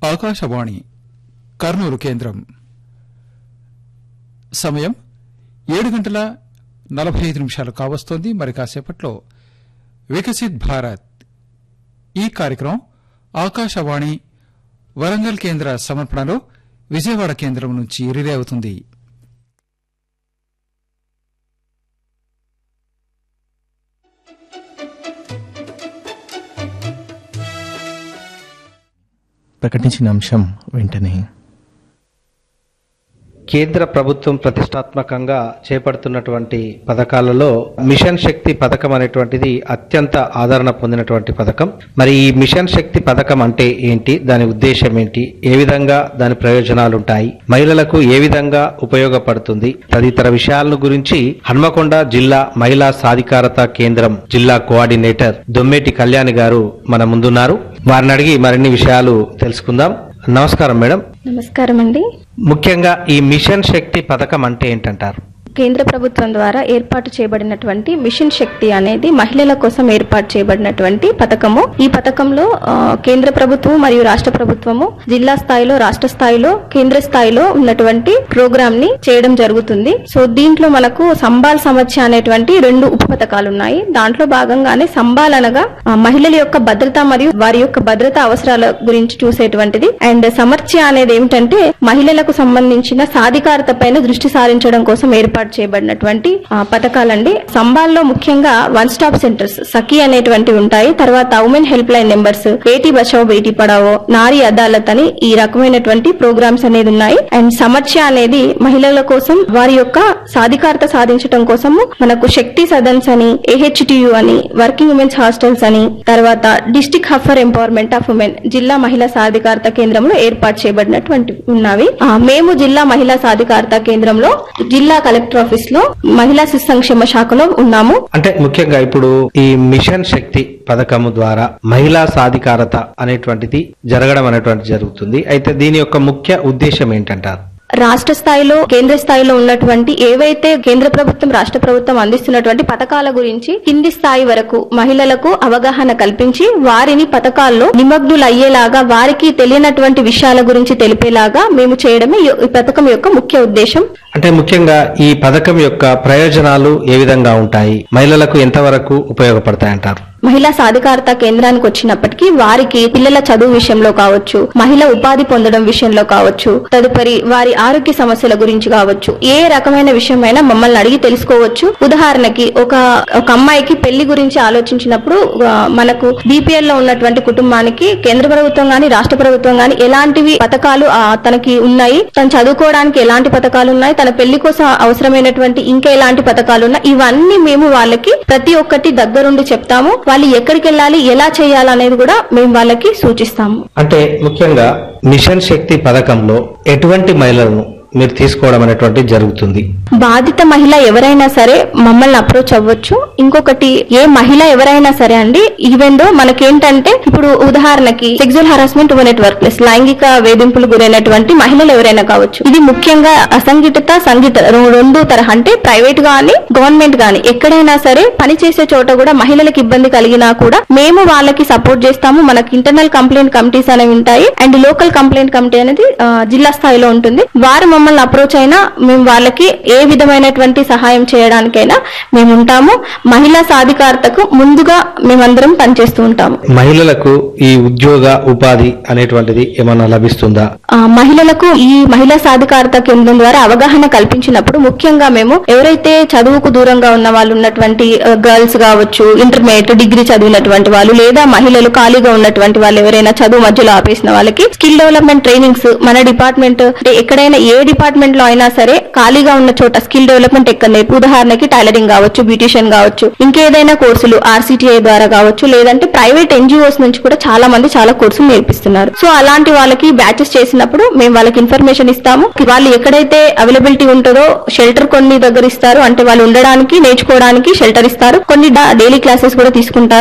ఆకాశవాణి కర్నూలు కేంద్రం సమయం ఏడు గంటల నలభై ఐదు నిమిషాలు కావస్తోంది మరి కాసేపట్లో వికసిత్ భారత్ ఈ కార్యక్రమం ఆకాశవాణి వరంగల్ కేంద్ర సమర్పణలో విజయవాడ కేంద్రం నుంచి రిలే అవుతుంది ప్రకటించిన అంశం వెంటనే కేంద్ర ప్రభుత్వం ప్రతిష్టాత్మకంగా చేపడుతున్నటువంటి పథకాలలో మిషన్ శక్తి పథకం అనేటువంటిది అత్యంత ఆదరణ పొందినటువంటి పథకం మరి ఈ మిషన్ శక్తి పథకం అంటే ఏంటి దాని ఉద్దేశం ఏంటి ఏ విధంగా దాని ప్రయోజనాలు ఉంటాయి మహిళలకు ఏ విధంగా ఉపయోగపడుతుంది తదితర విషయాలను గురించి హన్మకొండ జిల్లా మహిళా సాధికారత కేంద్రం జిల్లా కోఆర్డినేటర్ దొమ్మేటి కళ్యాణి గారు మన ముందున్నారు వారిని అడిగి మరిన్ని విషయాలు తెలుసుకుందాం నమస్కారం మేడం నమస్కారం అండి ముఖ్యంగా ఈ మిషన్ శక్తి పథకం అంటే ఏంటంటారు కేంద్ర ప్రభుత్వం ద్వారా ఏర్పాటు చేయబడినటువంటి మిషన్ శక్తి అనేది మహిళల కోసం ఏర్పాటు చేయబడినటువంటి పథకము ఈ పథకంలో ఆ, కేంద్ర ప్రభుత్వం మరియు రాష్ట్ర ప్రభుత్వము జిల్లా స్థాయిలో రాష్ట్ర స్థాయిలో కేంద్ర స్థాయిలో ఉన్నటువంటి ప్రోగ్రామ్ ని చేయడం జరుగుతుంది సో దీంట్లో మనకు సంబాల్ సమస్య అనేటువంటి రెండు ఉప పథకాలు ఉన్నాయి దాంట్లో భాగంగానే సంబాల్ అనగా ఆ, మహిళల యొక్క భద్రత మరియు వారి యొక్క భద్రత అవసరాల గురించి చూసేటువంటిది అండ్ సమర్చ అనేది ఏమిటంటే మహిళలకు సంబంధించిన సాధికారత పైన దృష్టి సారించడం కోసం ఏర్పాటు చేయబడినటువంటి ఆ, పథకాలండి సంబాల్లో ముఖ్యంగా వన్ స్టాప్ సెంటర్స్ సఖీ అనేటువంటివి ఉంటాయి తర్వాత women help line numbers Beti Bachao Beti Padhao Nari Adalat అని ఈ రకమైనటువంటి ప్రోగ్రామ్స్ అనేది ఉన్నాయి అండ్ సమర్చ అనేది మహిళల కోసం వారి యొక్క సాధికారత సాధించడం కోసము మనకు శక్తి సదన్స్ అని ఏహెచ్టియు అని వర్కింగ్ ఉమెన్స్ హాస్టల్స్ అని తర్వాత district hub for empowerment of women జిల్లా మహిళా సాధికారత కేంద్రంలో ఏర్పాటు చేయబడినటువంటి ఉన్నవి ఆ, మేము జిల్లా మహిళా సాధికారత కేంద్రంలో జిల్లా కలెక్టర్ ఆఫీస్ లో మహిళా శిశు సంక్షేమ శాఖలో ఉన్నాము అంటే ముఖ్యంగా ఇప్పుడు ఈ మిషన్ శక్తి పథకము ద్వారా మహిళా సాధికారత అనేటువంటిది జరగడం అనేటువంటి జరుగుతుంది అయితే దీని యొక్క ముఖ్య ఉద్దేశం ఏంటంటారు రాష్ట్ర స్థాయిలో కేంద్ర స్థాయిలో ఉన్నటువంటి ఏవైతే కేంద్ర ప్రభుత్వం రాష్ట్ర ప్రభుత్వం అందిస్తున్నటువంటి పథకాల గురించి కింది స్థాయి వరకు మహిళలకు అవగాహన కల్పించి వారిని పథకాల్లో నిమగ్నులు అయ్యేలాగా వారికి తెలియనటువంటి విషయాల గురించి తెలిపేలాగా మేము చేయడమే ఈ ఈ పథకం యొక్క ముఖ్య ఉద్దేశం అంటే ముఖ్యంగా ఈ పథకం యొక్క ప్రయోజనాలు ఏ విధంగా ఉంటాయి మహిళలకు ఎంతవరకు ఉపయోగపడతాయంటారు మహిళా సాధికారత కేంద్రానికి వచ్చినప్పటికీ వారికి పిల్లల చదువు విషయంలో కావచ్చు మహిళ ఉపాధి పొందడం విషయంలో కావచ్చు తదుపరి వారి ఆరోగ్య సమస్యల గురించి కావచ్చు ఏ రకమైన విషయమైనా మమ్మల్ని అడిగి తెలుసుకోవచ్చు ఉదాహరణకి ఒక ఒక అమ్మాయికి పెళ్లి గురించి ఆలోచించినప్పుడు ఆ, మనకు బీపీఎల్ లో ఉన్నటువంటి కుటుంబానికి కేంద్ర ప్రభుత్వం గాని రాష్ట్ర ప్రభుత్వం గాని ఎలాంటివి పథకాలు ఆ, తనకి ఉన్నాయి తను చదువుకోవడానికి ఎలాంటి పథకాలు ఉన్నాయి తన పెళ్లి కోసం అవసరమైనటువంటి ఇంకా ఎలాంటి పథకాలు ఉన్నాయి ఇవన్నీ మేము వాళ్ళకి ప్రతి ఒక్కటి దగ్గరుండి చెప్తాము వాళ్ళు ఎక్కడికి వెళ్ళాలి ఎలా చేయాలనేది కూడా మేము వాళ్ళకి సూచిస్తాము అంటే ముఖ్యంగా మిషన్ శక్తి పథకంలో ఎటువంటి మహిళలను మీరు తీసుకోవడం అనేటువంటిది జరుగుతుంది బాధిత మహిళ ఎవరైనా సరే మమ్మల్ని అప్రోచ్ అవ్వచ్చు ఇంకొకటి ఏ మహిళ ఎవరైనా సరే అండి ఈవెన్ దో మనకేంటంటే ఇప్పుడు ఉదాహరణకి sexual harassment women work place లైంగిక వేధింపులు గురైనటువంటి మహిళలు ఎవరైనా కావచ్చు ఇది ముఖ్యంగా అసంఘటిత సంఘటిత రె- రెండు తరహా అంటే ప్రైవేట్ గాని గవర్నమెంట్ గాని ఎక్కడైనా సరే పని చేసే చోట కూడా మహిళలకు ఇబ్బంది కలిగినా కూడా మేము వాళ్ళకి సపోర్ట్ చేస్తాము మనకి ఇంటర్నల్ కంప్లైంట్ కమిటీస్ అనేవి ఉంటాయి అండ్ లోకల్ కంప్లైంట్ కమిటీ అనేది ఆ, జిల్లా స్థాయిలో ఉంటుంది వారు మమ్మల్ని అప్రోచ్ అయినా మేము వాళ్ళకి ఏ విధమైనటువంటి సహాయం చేయడానికైనా మేము ఉంటాము మహిళా సాధికారతకు ముందుగా మేమందరం పనిచేస్తూ ఉంటాము మహిళలకు ఈ ఉద్యోగ ఉపాధి అనేటువంటిది ఏమన్నా లభిస్తుందా ఆ, మహిళలకు ఈ మహిళా సాధికారత కేంద్రం ద్వారా అవగాహన కల్పించినప్పుడు ముఖ్యంగా మేము ఎవరైతే చదువుకు దూరంగా ఉన్న వాళ్ళు ఉన్నటువంటి గర్ల్స్ కావచ్చు ఇంటర్మీడియట్ డిగ్రీ చదివినటువంటి వాళ్ళు లేదా మహిళలు ఖాళీగా ఉన్నటువంటి వాళ్ళు ఎవరైనా చదువు మధ్యలో ఆపేసిన వాళ్ళకి స్కిల్ డెవలప్మెంట్ ట్రైనింగ్స్ మన డిపార్ట్మెంట్ అంటే ఎక్కడైనా ఏ డిపార్ట్మెంట్ లో అయినా సరే ఖాళీగా ఉన్న చోట స్కిల్ డెవలప్మెంట్ ఎక్కడ నేర్పు ఉదాహరణకి టైలరింగ్ కావచ్చు బ్యూటిషియన్ కావచ్చు ఇంకేదైనా కోర్సులు ఆర్సిటిఐ ద్వారా కావచ్చు లేదంటే ప్రైవేట్ ఎన్జిఓస్ నుంచి కూడా చాలా మంది చాలా కోర్సులు నేర్పిస్తున్నారు సో అలాంటి వాళ్ళకి బ్యాచెస్ చేసినప్పుడు మేము వాళ్ళకి ఇన్ఫర్మేషన్ ఇస్తాము వాళ్ళు ఎక్కడైతే అవైలబిలిటీ ఉంటుందో షెల్టర్ కొన్ని దగ్గర ఇస్తారు అంటే వాళ్ళు ఉండడానికి నేర్చుకోవడానికి షెల్టర్ ఇస్తారు కొన్ని డైలీ క్లాసెస్ కూడా తీసుకుంటారు